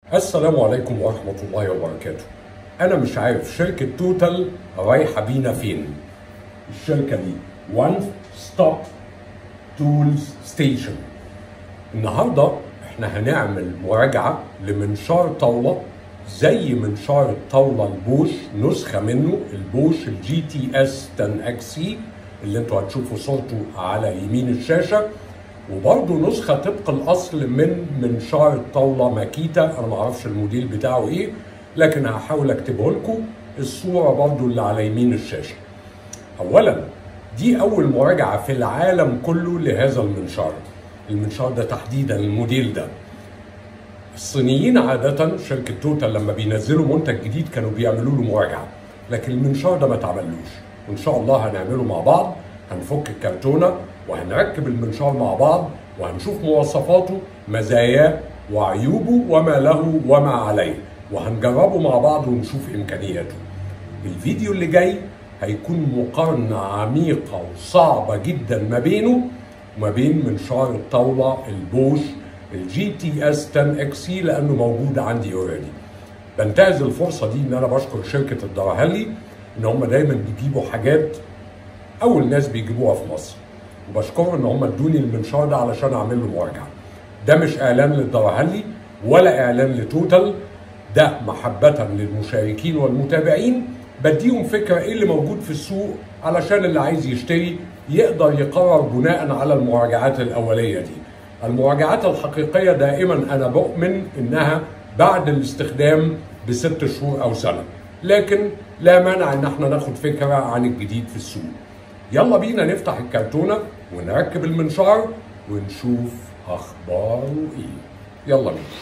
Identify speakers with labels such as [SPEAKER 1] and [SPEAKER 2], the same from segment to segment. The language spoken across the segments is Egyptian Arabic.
[SPEAKER 1] السلام عليكم ورحمة الله وبركاته أنا مش عارف شركة توتال رايحة بينا فين الشركة دي One Stop Tools Station النهاردة احنا هنعمل مراجعة لمنشار طاولة زي منشار الطاولة البوش نسخة منه البوش الجي تي اس 10 اكس سي اللي انتوا هتشوفوا صورته على يمين الشاشة وبرضه نسخة طبق الأصل من منشار الطاولة ماكيتا أنا معرفش الموديل بتاعه إيه لكن هحاول أكتبه لكم الصورة برضه اللي على يمين الشاشة أولا دي أول مراجعة في العالم كله لهذا المنشار المنشار ده تحديدا الموديل ده الصينيين عادة شركة توتال لما بينزلوا منتج جديد كانوا بيعملوا له مراجعة لكن المنشار ده ما اتعملوش وإن شاء الله هنعمله مع بعض هنفك الكرتونة وهنركب المنشار مع بعض وهنشوف مواصفاته مزاياه وعيوبه وما له وما عليه وهنجربه مع بعض ونشوف إمكانياته الفيديو اللي جاي هيكون مقارنة عميقة وصعبة جدا ما بينه وما بين منشار الطاولة البوش الجي تي اس 10 اكس سي لانه موجود عندي اوريدي بنتهز الفرصه دي ان انا بشكر شركه الدراهلي ان هم دايما بيجيبوا حاجات اول ناس بيجيبوها في مصر وبشكرهم ان هم ادوني المنشار ده علشان اعمل له مراجعه ده مش اعلان للدراهلي ولا اعلان لتوتال ده محبه للمشاركين والمتابعين بديهم فكره ايه اللي موجود في السوق علشان اللي عايز يشتري يقدر يقرر بناء على المراجعات الاوليه دي المراجعات الحقيقية دائما أنا بؤمن إنها بعد الاستخدام بست شهور أو سنة لكن لا مانع إن احنا ناخد فكرة عن الجديد في السوق يلا بينا نفتح الكرتونة ونركب المنشار ونشوف أخباره إيه يلا بينا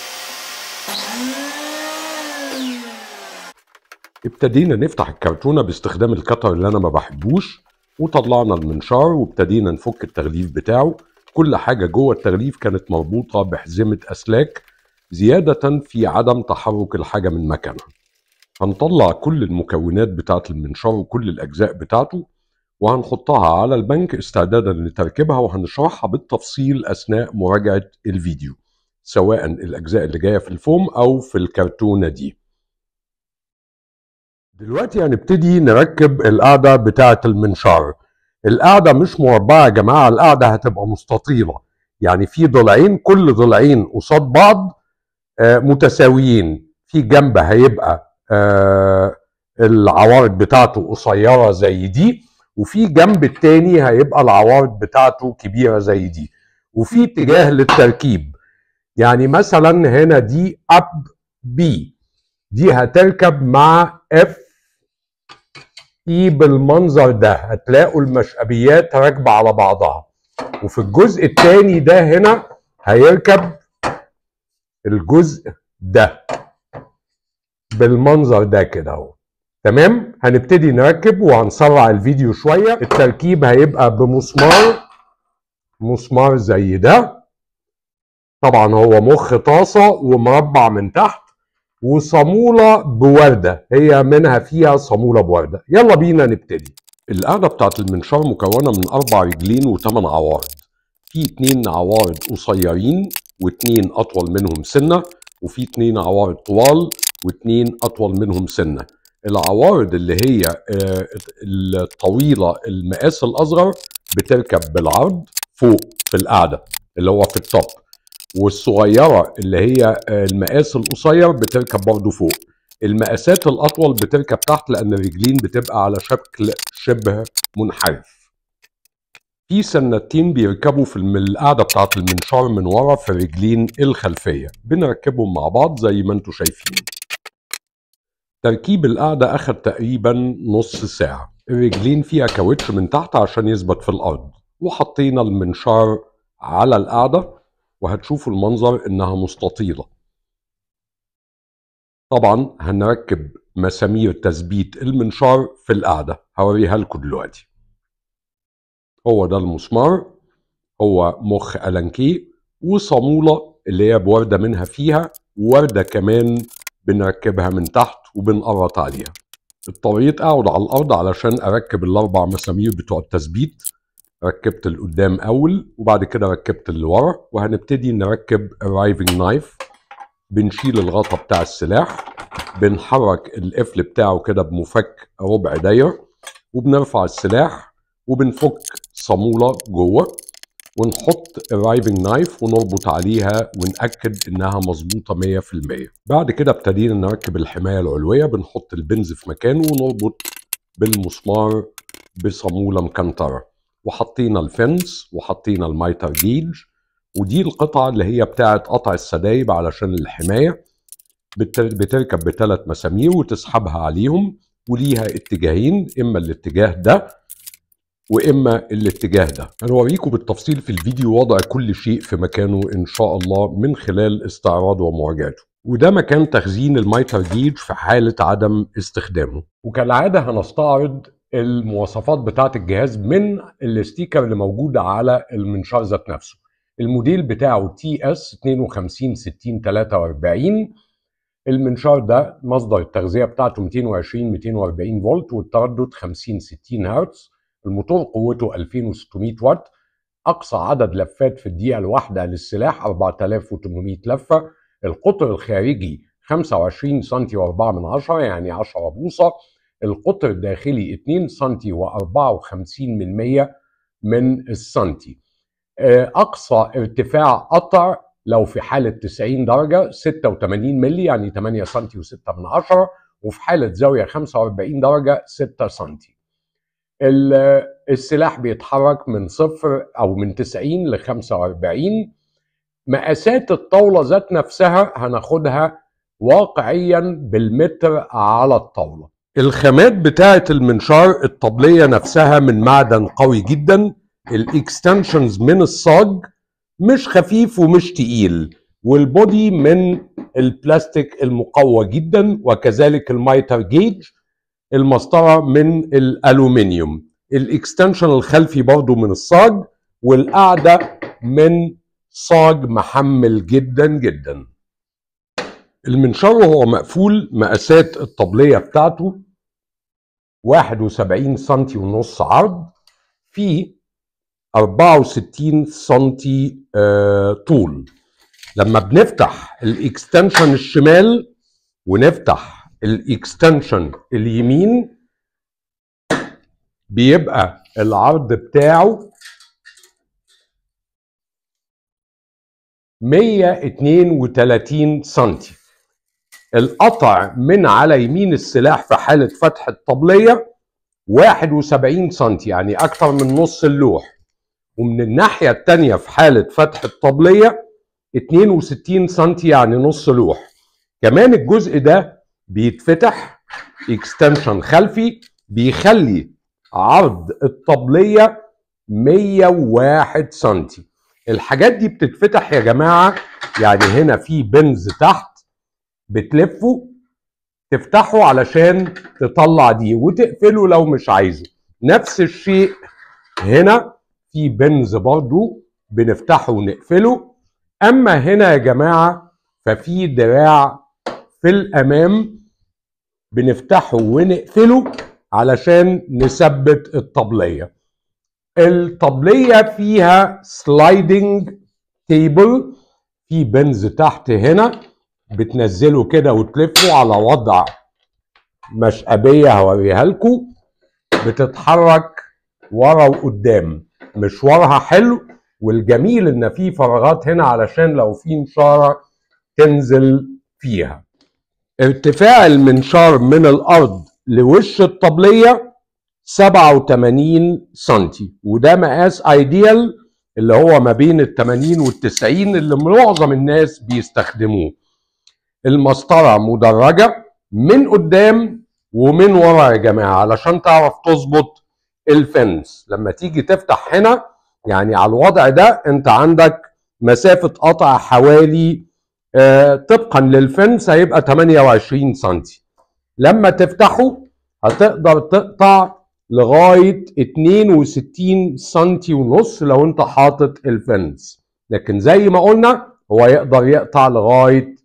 [SPEAKER 1] ابتدينا نفتح الكرتونة باستخدام الكتر اللي أنا ما بحبوش وطلعنا المنشار وابتدينا نفك التغليف بتاعه كل حاجة جوه التغليف كانت مربوطة بحزمة أسلاك زيادة في عدم تحرك الحاجة من مكانها هنطلع كل المكونات بتاعة المنشار وكل الأجزاء بتاعته وهنحطها على البنك استعدادا لتركيبها وهنشرحها بالتفصيل أثناء مراجعة الفيديو سواء الأجزاء اللي جاية في الفوم أو في الكرتونة دي دلوقتي هنبتدي نركب القاعدة بتاعة المنشار القاعدة مش مربعة يا جماعة القاعدة هتبقى مستطيلة يعني في ضلعين كل ضلعين قصاد بعض آه متساويين في جنب هيبقى آه العوارض بتاعته قصيرة زي دي وفي جنب التاني هيبقى العوارض بتاعته كبيرة زي دي وفي اتجاه للتركيب يعني مثلا هنا دي اب بي دي هتركب مع اف اي بالمنظر ده هتلاقوا المشقبيات راكبه على بعضها وفي الجزء الثاني ده هنا هيركب الجزء ده بالمنظر ده كده اهو تمام هنبتدي نركب وهنسرع الفيديو شويه التركيب هيبقى بمسمار مسمار زي ده طبعا هو مخ طاسه ومربع من تحت وصامولة بوردة هي منها فيها صامولة بوردة يلا بينا نبتدي القاعدة بتاعت المنشار مكونة من أربع رجلين وثمان عوارض في اتنين عوارض قصيرين واتنين أطول منهم سنة وفي اتنين عوارض طوال واتنين أطول منهم سنة العوارض اللي هي الطويلة المقاس الأصغر بتركب بالعرض فوق في القاعدة اللي هو في التوب والصغيره اللي هي المقاس القصير بتركب برضه فوق المقاسات الاطول بتركب تحت لان الرجلين بتبقى على شكل شبه منحرف في سنتين بيركبوا في القاعده بتاعه المنشار من ورا في الرجلين الخلفيه بنركبهم مع بعض زي ما انتم شايفين تركيب القاعده اخد تقريبا نص ساعه الرجلين فيها كاوتش من تحت عشان يثبت في الارض وحطينا المنشار على القاعده وهتشوفوا المنظر انها مستطيلة طبعا هنركب مسامير تثبيت المنشار في القاعدة هوريها لكم دلوقتي هو ده المسمار هو مخ ألانكي وصامولة اللي هي بوردة منها فيها ووردة كمان بنركبها من تحت وبنقرط عليها اضطريت اقعد على الارض علشان اركب الاربع مسامير بتوع التثبيت ركبت اللي قدام اول وبعد كده ركبت اللي ورا وهنبتدي نركب الرايفنج نايف بنشيل الغطا بتاع السلاح بنحرك القفل بتاعه كده بمفك ربع داير وبنرفع السلاح وبنفك صامولة جوه ونحط الرايفنج نايف ونربط عليها ونأكد انها مظبوطة 100% بعد كده ابتدينا نركب الحماية العلوية بنحط البنز في مكانه ونربط بالمسمار بصامولة مكنترة وحطينا الفنس وحطينا المايتر جيج ودي القطعة اللي هي بتاعة قطع السدايب علشان الحماية بتركب بثلاث مسامير وتسحبها عليهم وليها اتجاهين اما الاتجاه ده واما الاتجاه ده هنوريكم بالتفصيل في الفيديو وضع كل شيء في مكانه ان شاء الله من خلال استعراضه ومراجعته وده مكان تخزين المايتر جيج في حالة عدم استخدامه وكالعادة هنستعرض المواصفات بتاعة الجهاز من الاستيكر اللي موجود على المنشار ذات نفسه الموديل بتاعه تي اس 52 60 43 المنشار ده مصدر التغذية بتاعته 220 240 فولت والتردد 50 60 هرتز الموتور قوته 2600 واط اقصى عدد لفات في الدقيقه الواحده للسلاح 4800 لفه القطر الخارجي 25 سم و4 من عشرة يعني 10 بوصه القطر الداخلي 2 سم و54 من 100 من السنتي اقصى ارتفاع قطع لو في حالة 90 درجة 86 مللي يعني 8 سم و6 من عشرة وفي حالة زاوية 45 درجة 6 سم السلاح بيتحرك من صفر او من 90 ل 45 مقاسات الطاوله ذات نفسها هناخدها واقعيا بالمتر على الطاوله الخامات بتاعه المنشار الطبليه نفسها من معدن قوي جدا الاكستنشنز من الصاج مش خفيف ومش تقيل والبودي من البلاستيك المقوى جدا وكذلك المايتر جيج المسطره من الالومنيوم الاكستنشن الخلفي برضو من الصاج والقاعده من صاج محمل جدا جدا المنشار وهو مقفول مقاسات الطبليه بتاعته 71 سم ونص عرض في 64 سم آه طول لما بنفتح الاكستنشن الشمال ونفتح الاكستنشن اليمين بيبقى العرض بتاعه 132 سنتي القطع من على يمين السلاح في حالة فتح الطبلية 71 سنتي يعني أكثر من نص اللوح ومن الناحية التانية في حالة فتح الطبلية 62 سنتي يعني نص لوح كمان الجزء ده بيتفتح اكستنشن خلفي بيخلي عرض الطبلية 101 سنتي الحاجات دي بتتفتح يا جماعة يعني هنا في بنز تحت بتلفه تفتحه علشان تطلع دي وتقفله لو مش عايزه نفس الشيء هنا في بنز برضو بنفتحه ونقفله اما هنا يا جماعة ففي دراع في الامام بنفتحه ونقفله علشان نثبت الطبلية الطبلية فيها سلايدنج تيبل في بنز تحت هنا بتنزله كده وتلفه على وضع مشقبية هوريها لكم بتتحرك ورا وقدام مشوارها حلو والجميل ان في فراغات هنا علشان لو في نشارة تنزل فيها ارتفاع المنشار من الارض لوش الطبلية 87 سنتي وده مقاس ايديال اللي هو ما بين ال 80 وال 90 اللي معظم الناس بيستخدموه المسطرة مدرجة من قدام ومن ورا يا جماعة علشان تعرف تظبط الفنس لما تيجي تفتح هنا يعني على الوضع ده انت عندك مسافة قطع حوالي آه طبقا للفنس هيبقى 28 سنتي لما تفتحه هتقدر تقطع لغاية 62 سنتي ونص لو انت حاطط الفنس لكن زي ما قلنا هو يقدر يقطع لغاية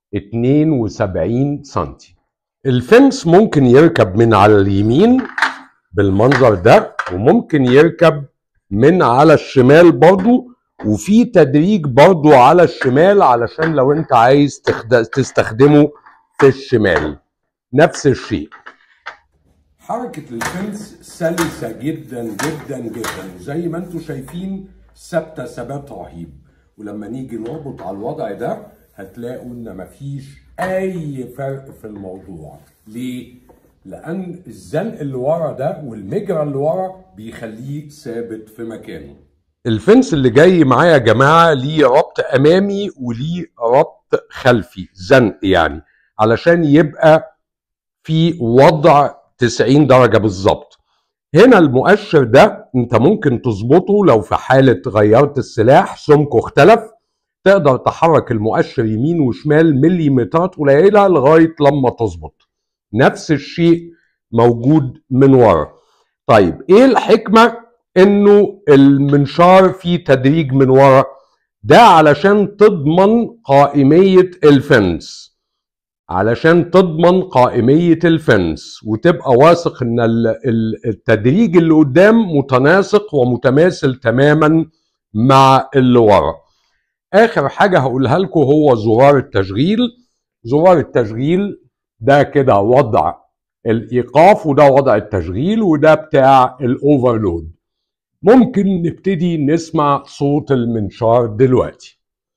[SPEAKER 1] 72 سنتي الفنس ممكن يركب من على اليمين بالمنظر ده وممكن يركب من على الشمال برضو وفي تدريج برضو على الشمال علشان لو انت عايز تخد- تستخدمه في الشمال نفس الشيء حركة الفنس سلسة جدا جدا جدا زي ما انتم شايفين ثابتة ثبات رهيب ولما نيجي نربط على الوضع ده هتلاقوا ان مفيش اي فرق في الموضوع ليه؟ لان الزنق اللي ورا ده والمجرى اللي ورا بيخليه ثابت في مكانه الفنس اللي جاي معايا يا جماعه ليه ربط امامي وليه ربط خلفي زنق يعني علشان يبقى في وضع 90 درجه بالظبط هنا المؤشر ده انت ممكن تظبطه لو في حاله غيرت السلاح سمكه اختلف تقدر تحرك المؤشر يمين وشمال مليمترات قليله لغايه لما تظبط نفس الشيء موجود من ورا طيب ايه الحكمه انه المنشار فيه تدريج من ورا ده علشان تضمن قائميه الفنس علشان تضمن قائميه الفنس وتبقى واثق ان ال- ال- التدريج اللي قدام متناسق ومتماثل تماما مع اللي ورا اخر حاجه هقولها لكم هو زرار التشغيل زرار التشغيل ده كده وضع الايقاف وده وضع التشغيل وده بتاع الاوفرلود ممكن نبتدي نسمع صوت المنشار دلوقتي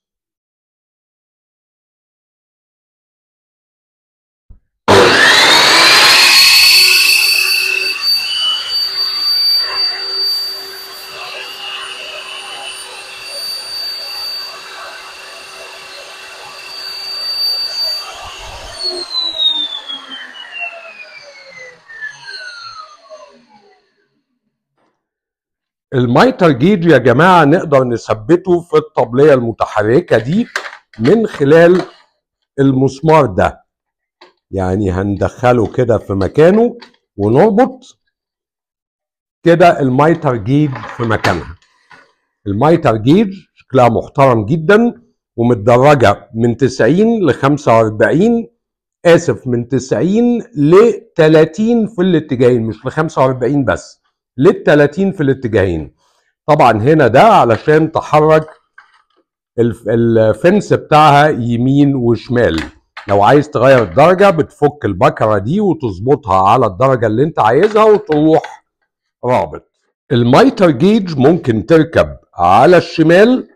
[SPEAKER 1] المايتر جيج يا جماعه نقدر نثبته في الطبليه المتحركه دي من خلال المسمار ده يعني هندخله كده في مكانه ونربط كده المايتر جيج في مكانها المايتر جيج شكلها محترم جدا ومتدرجه من 90 ل 45 اسف من 90 ل 30 في الاتجاهين مش ل 45 بس لل 30 في الاتجاهين طبعا هنا ده علشان تحرك الف- الفنس بتاعها يمين وشمال لو عايز تغير الدرجة بتفك البكرة دي وتظبطها على الدرجة اللي انت عايزها وتروح رابط المايتر جيج ممكن تركب على الشمال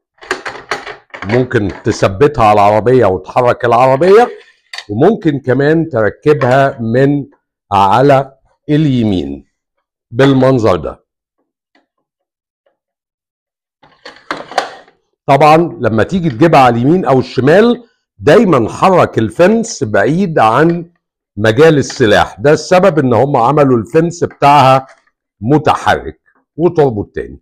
[SPEAKER 1] ممكن تثبتها على العربية وتحرك العربية وممكن كمان تركبها من على اليمين بالمنظر ده طبعا لما تيجي تجيبها على اليمين او الشمال دايما حرك الفنس بعيد عن مجال السلاح ده السبب ان هم عملوا الفنس بتاعها متحرك وتربط تاني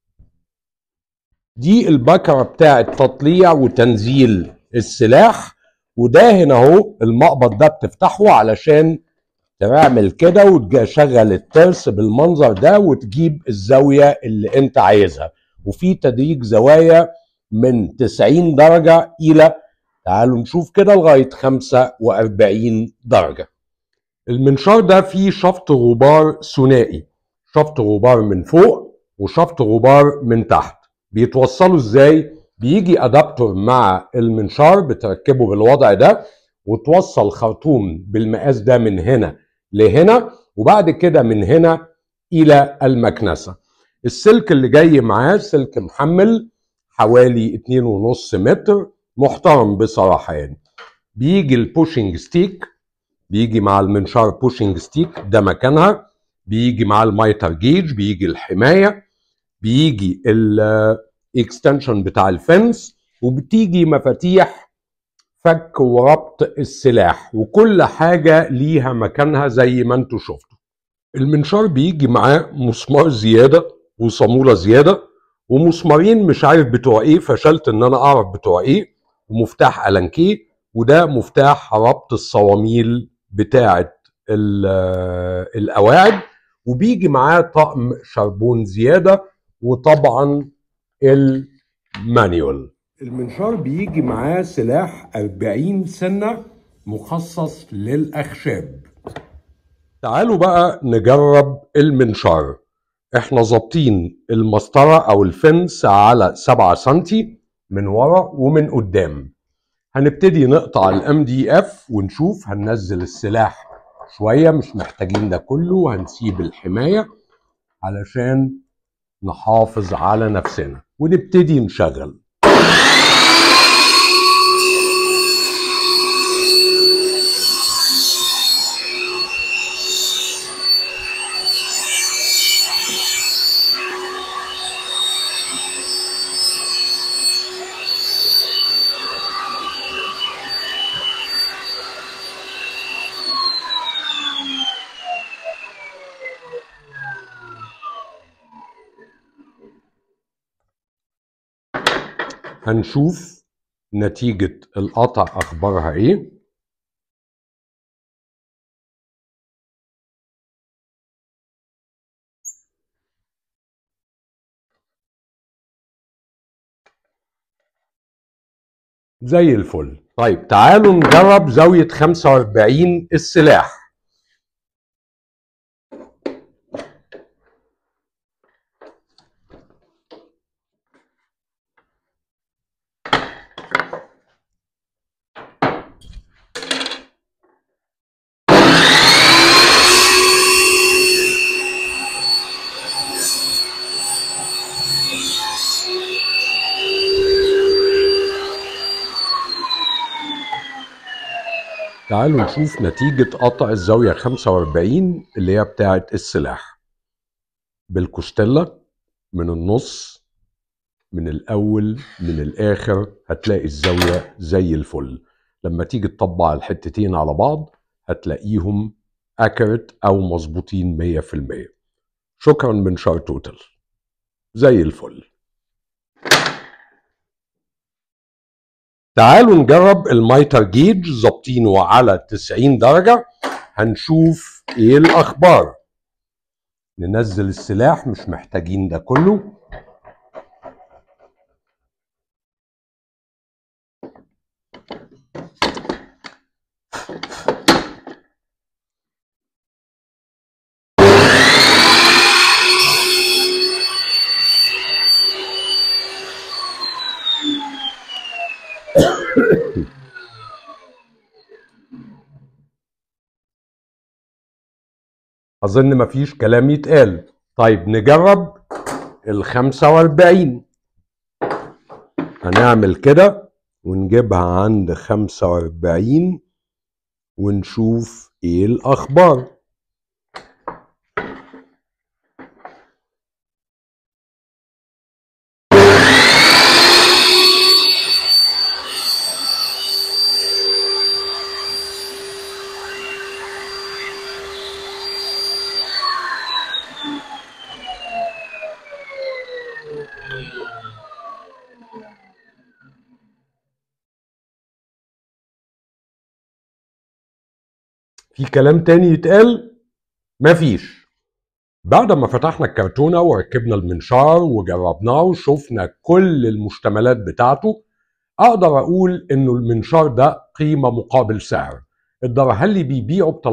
[SPEAKER 1] دي البكرة بتاعة تطليع وتنزيل السلاح وده هنا اهو المقبض ده بتفتحه علشان تعمل كده وتشغل الترس بالمنظر ده وتجيب الزاوية اللي انت عايزها وفي تدريج زوايا من 90 درجة إلى تعالوا نشوف كده لغاية 45 درجة المنشار ده فيه شفط غبار ثنائي شفط غبار من فوق وشفط غبار من تحت بيتوصلوا ازاي بيجي ادابتور مع المنشار بتركبه بالوضع ده وتوصل خرطوم بالمقاس ده من هنا لهنا وبعد كده من هنا الى المكنسه السلك اللي جاي معاه سلك محمل حوالي 2.5 متر محترم بصراحه يعني بيجي البوشنج ستيك بيجي مع المنشار بوشنج ستيك ده مكانها بيجي مع المايتر جيج بيجي الحمايه بيجي الاكستنشن بتاع الفنس وبتيجي مفاتيح فك وربط السلاح وكل حاجه ليها مكانها زي ما انتم شفتوا المنشار بيجي معاه مسمار زياده وصاموله زياده ومسمارين مش عارف بتوع ايه فشلت ان انا اعرف بتوع ايه ومفتاح الانكيه وده مفتاح ربط الصواميل بتاعه القواعد وبيجي معاه طقم شربون زياده وطبعا المانيول المنشار بيجي معاه سلاح 40 سنه مخصص للاخشاب تعالوا بقى نجرب المنشار احنا ظابطين المسطره او الفنس على 7 سم من ورا ومن قدام هنبتدي نقطع الام دي اف ونشوف هننزل السلاح شويه مش محتاجين ده كله وهنسيب الحمايه علشان نحافظ على نفسنا ونبتدي نشغل هنشوف نتيجة القطع أخبارها إيه زي الفل طيب تعالوا نجرب زاوية 45 السلاح تعالوا نشوف نتيجة قطع الزاوية 45 اللي هي بتاعة السلاح بالكوستيلا من النص من الأول من الآخر هتلاقي الزاوية زي الفل لما تيجي تطبع الحتتين على بعض هتلاقيهم اكرت أو مظبوطين 100% شكرا من شار توتال زي الفل تعالوا نجرب المايتر جيج ظابطينه على 90 درجة هنشوف ايه الاخبار ننزل السلاح مش محتاجين ده كله اظن مفيش كلام يتقال طيب نجرب ال 45 هنعمل كده ونجيبها عند 45 ونشوف ايه الاخبار في كلام تاني يتقال مفيش بعد ما فتحنا الكرتونة وركبنا المنشار وجربناه وشفنا كل المشتملات بتاعته أقدر أقول إنه المنشار ده قيمة مقابل سعر الدرهلي بيبيعه ب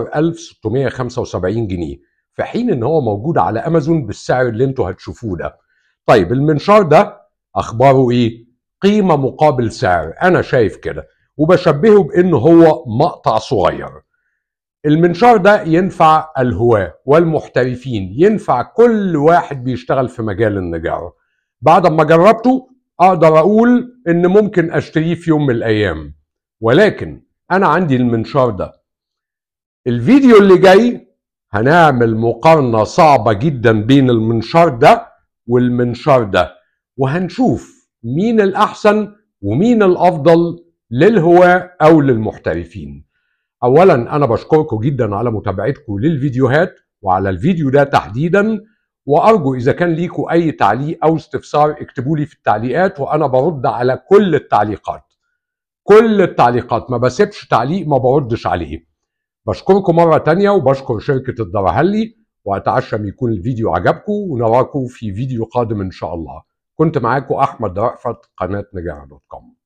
[SPEAKER 1] 13675 جنيه في حين إن هو موجود على أمازون بالسعر اللي انتوا هتشوفوه ده طيب المنشار ده أخباره إيه؟ قيمة مقابل سعر أنا شايف كده وبشبهه بإنه هو مقطع صغير المنشار ده ينفع الهواة والمحترفين ينفع كل واحد بيشتغل في مجال النجارة بعد ما جربته اقدر اقول ان ممكن اشتريه في يوم من الايام ولكن انا عندي المنشار ده الفيديو اللي جاي هنعمل مقارنة صعبة جدا بين المنشار ده والمنشار ده وهنشوف مين الأحسن ومين الأفضل للهواة أو للمحترفين اولا انا بشكركم جدا على متابعتكم للفيديوهات وعلى الفيديو ده تحديدا وارجو اذا كان ليكم اي تعليق او استفسار اكتبوا لي في التعليقات وانا برد على كل التعليقات كل التعليقات ما بسيبش تعليق ما بردش عليه بشكركم مرة تانية وبشكر شركة الدرهلي وأتعشى أن يكون الفيديو عجبكم ونراكم في فيديو قادم إن شاء الله كنت معاكم أحمد رأفت قناة نجاح دوت كوم